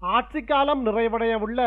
ஆட்சி காலம் நிறைவடையவுள்ள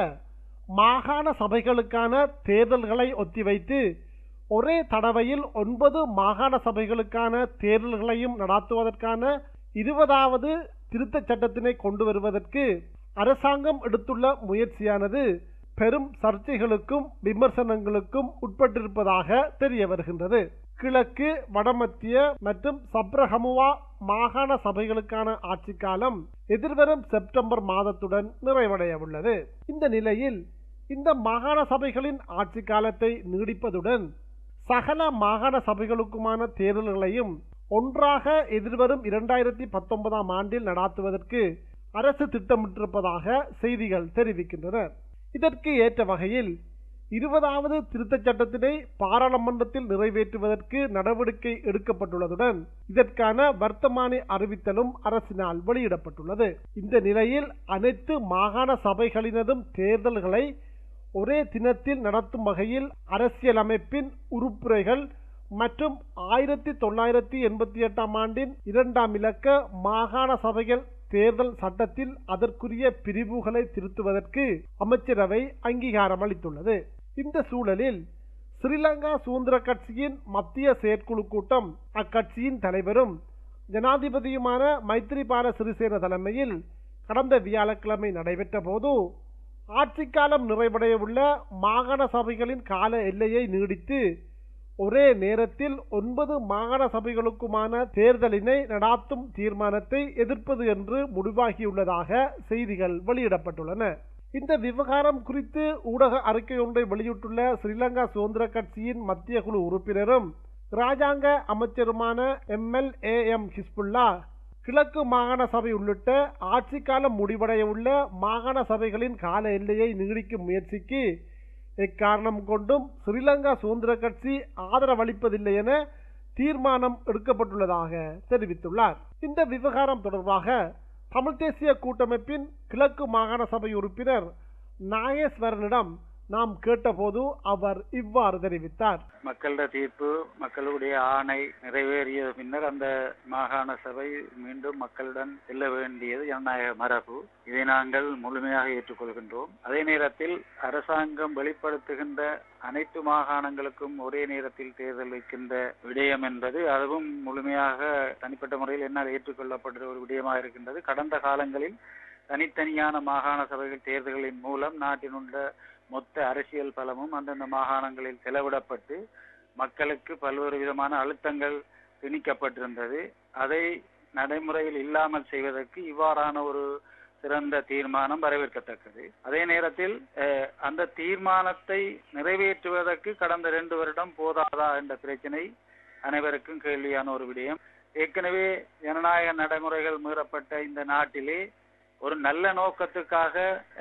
மாகாண சபைகளுக்கான தேர்தல்களை ஒத்திவைத்து ஒரே தடவையில் ஒன்பது மாகாண சபைகளுக்கான தேர்தல்களையும் நடாத்துவதற்கான இருபதாவது திருத்தச் சட்டத்தினை கொண்டு வருவதற்கு அரசாங்கம் எடுத்துள்ள முயற்சியானது பெரும் சர்ச்சைகளுக்கும் விமர்சனங்களுக்கும் உட்பட்டிருப்பதாக தெரிய வருகின்றது கிழக்கு வடமத்திய மற்றும் சப்ரஹமுவா மாகாண சபைகளுக்கான ஆட்சி காலம் எதிர்வரும் செப்டம்பர் மாதத்துடன் நிறைவடைய உள்ளது இந்த நிலையில் இந்த மாகாண சபைகளின் ஆட்சி காலத்தை நீடிப்பதுடன் சகல மாகாண சபைகளுக்குமான தேர்தல்களையும் ஒன்றாக எதிர்வரும் இரண்டாயிரத்தி பத்தொன்பதாம் ஆண்டில் நடாத்துவதற்கு அரசு திட்டமிட்டிருப்பதாக செய்திகள் தெரிவிக்கின்றன இதற்கு ஏற்ற வகையில் இருபதாவது திருத்தச் சட்டத்தினை பாராளுமன்றத்தில் நிறைவேற்றுவதற்கு நடவடிக்கை எடுக்கப்பட்டுள்ளதுடன் இதற்கான வர்த்தமானி அறிவித்தலும் அரசினால் வெளியிடப்பட்டுள்ளது இந்த நிலையில் அனைத்து மாகாண சபைகளினதும் தேர்தல்களை ஒரே தினத்தில் நடத்தும் வகையில் அரசியலமைப்பின் உறுப்புரைகள் மற்றும் ஆயிரத்தி தொள்ளாயிரத்தி எண்பத்தி எட்டாம் ஆண்டின் இரண்டாம் இலக்க மாகாண சபைகள் தேர்தல் சட்டத்தில் அதற்குரிய பிரிவுகளை திருத்துவதற்கு அமைச்சரவை அங்கீகாரம் அளித்துள்ளது இந்த சூழலில் ஸ்ரீலங்கா சுதந்திர கட்சியின் மத்திய செயற்குழு கூட்டம் அக்கட்சியின் தலைவரும் ஜனாதிபதியுமான மைத்ரிபால சிறிசேன தலைமையில் கடந்த வியாழக்கிழமை நடைபெற்ற போது ஆட்சி காலம் நிறைவடைய உள்ள மாகாண சபைகளின் கால எல்லையை நீடித்து ஒரே நேரத்தில் ஒன்பது மாகாண சபைகளுக்குமான தேர்தலினை நடாத்தும் தீர்மானத்தை எதிர்ப்பது என்று முடிவாகியுள்ளதாக செய்திகள் வெளியிடப்பட்டுள்ளன இந்த விவகாரம் குறித்து ஊடக அறிக்கை ஒன்றை வெளியிட்டுள்ள ஸ்ரீலங்கா சுதந்திர கட்சியின் மத்திய குழு உறுப்பினரும் ராஜாங்க அமைச்சருமான M L A M Hizbullah கிழக்கு மாகாண சபை உள்ளிட்ட ஆட்சி காலம் முடிவடைய உள்ள மாகாண சபைகளின் கால எல்லையை நீடிக்கும் முயற்சிக்கு எக்காரணம் கொண்டும் ஸ்ரீலங்கா சுதந்திர கட்சி ஆதரவளிப்பதில்லை என தீர்மானம் எடுக்கப்பட்டுள்ளதாக தெரிவித்துள்ளார் இந்த விவகாரம் தொடர்பாக தமிழ் தேசிய கூட்டமைப்பின் கிழக்கு மாகாண சபை உறுப்பினர் நாகேஸ்வரனிடம் நாம் கேட்டபோது அவர் இவ்வாறு தெரிவித்தார் மக்களோட தீர்ப்பு மக்களுடைய ஆணை நிறைவேறிய பின்னர் அந்த மாகாண சபை மீண்டும் மக்களுடன் செல்ல வேண்டியது ஜனநாயக மரபு இதை நாங்கள் முழுமையாக ஏற்றுக்கொள்கின்றோம் அதே நேரத்தில் அரசாங்கம் வெளிப்படுத்துகின்ற அனைத்து மாகாணங்களுக்கும் ஒரே நேரத்தில் தேர்தல் வைக்கின்ற விடயம் என்பது அதுவும் முழுமையாக தனிப்பட்ட முறையில் என்னால் ஏற்றுக்கொள்ளப்படுற ஒரு விடயமாக இருக்கின்றது கடந்த காலங்களில் தனித்தனியான மாகாண சபைகள் தேர்தல்களின் மூலம் நாட்டினுள்ள மொத்த அரசியல் பலமும் அந்தந்த மாகாணங்களில் செலவிடப்பட்டு மக்களுக்கு பல்வேறு விதமான அழுத்தங்கள் திணிக்கப்பட்டிருந்தது அதை நடைமுறையில் இல்லாமல் செய்வதற்கு இவ்வாறான ஒரு சிறந்த தீர்மானம் வரவேற்கத்தக்கது அதே நேரத்தில் அந்த தீர்மானத்தை நிறைவேற்றுவதற்கு கடந்த ரெண்டு வருடம் போதாதா என்ற பிரச்சனை அனைவருக்கும் கேள்வியான ஒரு விடயம் ஏற்கனவே ஜனநாயக நடைமுறைகள் மீறப்பட்ட இந்த நாட்டிலே ஒரு நல்ல நோக்கத்துக்காக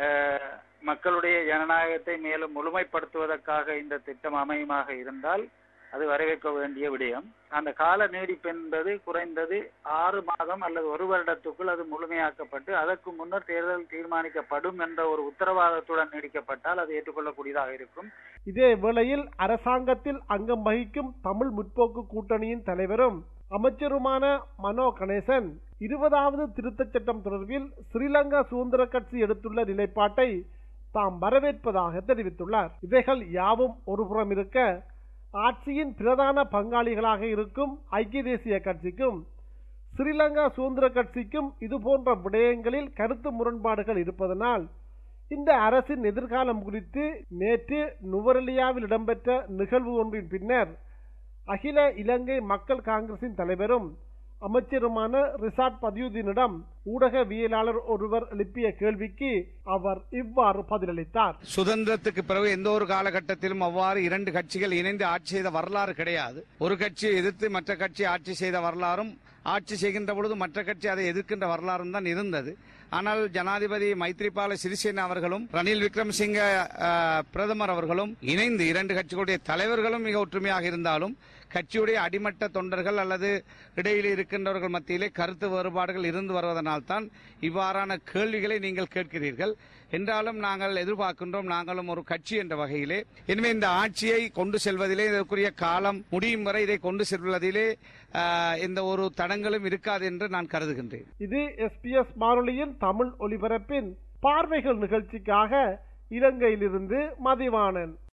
மக்களுடைய ஜனநாயகத்தை மேலும் முழுமைப்படுத்துவதற்காக இந்த திட்டம் அமையுமாக இருந்தால் அது வரவேற்க வேண்டிய விடயம் அந்த கால நீடிப்பு என்பது குறைந்தது ஆறு மாதம் அல்லது ஒரு வருடத்துக்குள் அது முழுமையாக்கப்பட்டு அதற்கு முன்னர் தேர்தல் தீர்மானிக்கப்படும் என்ற ஒரு உத்தரவாதத்துடன் நீடிக்கப்பட்டால் அது ஏற்றுக்கொள்ளக்கூடியதாக இருக்கும் இதே வேளையில் அரசாங்கத்தில் அங்கம் வகிக்கும் தமிழ் முற்போக்கு கூட்டணியின் தலைவரும் அமைச்சருமான மனோ கணேசன் இருபதாவது திருத்தச் சட்டம் தொடர்பில் ஸ்ரீலங்கா சுதந்திர கட்சி எடுத்துள்ள நிலைப்பாட்டை தாம் வரவேற்பதாக தெரிவித்துள்ளார் இவைகள் யாவும் ஒருபுறம் இருக்க ஆட்சியின் பிரதான பங்காளிகளாக இருக்கும் ஐக்கிய தேசிய கட்சிக்கும் ஸ்ரீலங்கா சுதந்திர கட்சிக்கும் இதுபோன்ற விடயங்களில் கருத்து முரண்பாடுகள் இருப்பதனால் இந்த அரசின் எதிர்காலம் குறித்து நேற்று நுவரெலியாவில் இடம்பெற்ற நிகழ்வு ஒன்றின் பின்னர் அகில இலங்கை மக்கள் காங்கிரசின் தலைவரும் அமைச்சருமான ரிசாட் பதியுதீனிடம் ஊடகவியலாளர் ஒருவர் எழுப்பிய கேள்விக்கு அவர் இவ்வாறு பதிலளித்தார் சுதந்திரத்துக்கு பிறகு எந்த ஒரு காலகட்டத்திலும் அவ்வாறு இரண்டு கட்சிகள் இணைந்து ஆட்சி செய்த வரலாறு கிடையாது ஒரு கட்சியை எதிர்த்து மற்ற கட்சி ஆட்சி செய்த வரலாறும் ஆட்சி செய்கின்ற பொழுது மற்ற கட்சி அதை எதிர்க்கின்ற வரலாறும் தான் இருந்தது ஆனால் ஜனாதிபதி மைத்ரிபால சிறிசேனா அவர்களும் ரணில் விக்ரமசிங்க பிரதமர் அவர்களும் இணைந்து இரண்டு கட்சிகளுடைய தலைவர்களும் மிக ஒற்றுமையாக இருந்தாலும் கட்சியுடைய அடிமட்ட தொண்டர்கள் அல்லது இடையில் இருக்கின்றவர்கள் மத்தியிலே கருத்து வேறுபாடுகள் இருந்து வருவதனால் தான் இவ்வாறான கேள்விகளை நீங்கள் கேட்கிறீர்கள் என்றாலும் நாங்கள் எதிர்பார்க்கின்றோம் நாங்களும் ஒரு கட்சி என்ற வகையிலே எனவே இந்த ஆட்சியை கொண்டு செல்வதிலே இதற்குரிய காலம் முடியும் வரை இதை கொண்டு செல்வதிலே எந்த ஒரு தடங்களும் இருக்காது என்று நான் கருதுகின்றேன் இது எஸ்பிஎஸ் வானொலியின் தமிழ் ஒலிபரப்பின் பார்வைகள் நிகழ்ச்சிக்காக இலங்கையிலிருந்து மதிவாணன்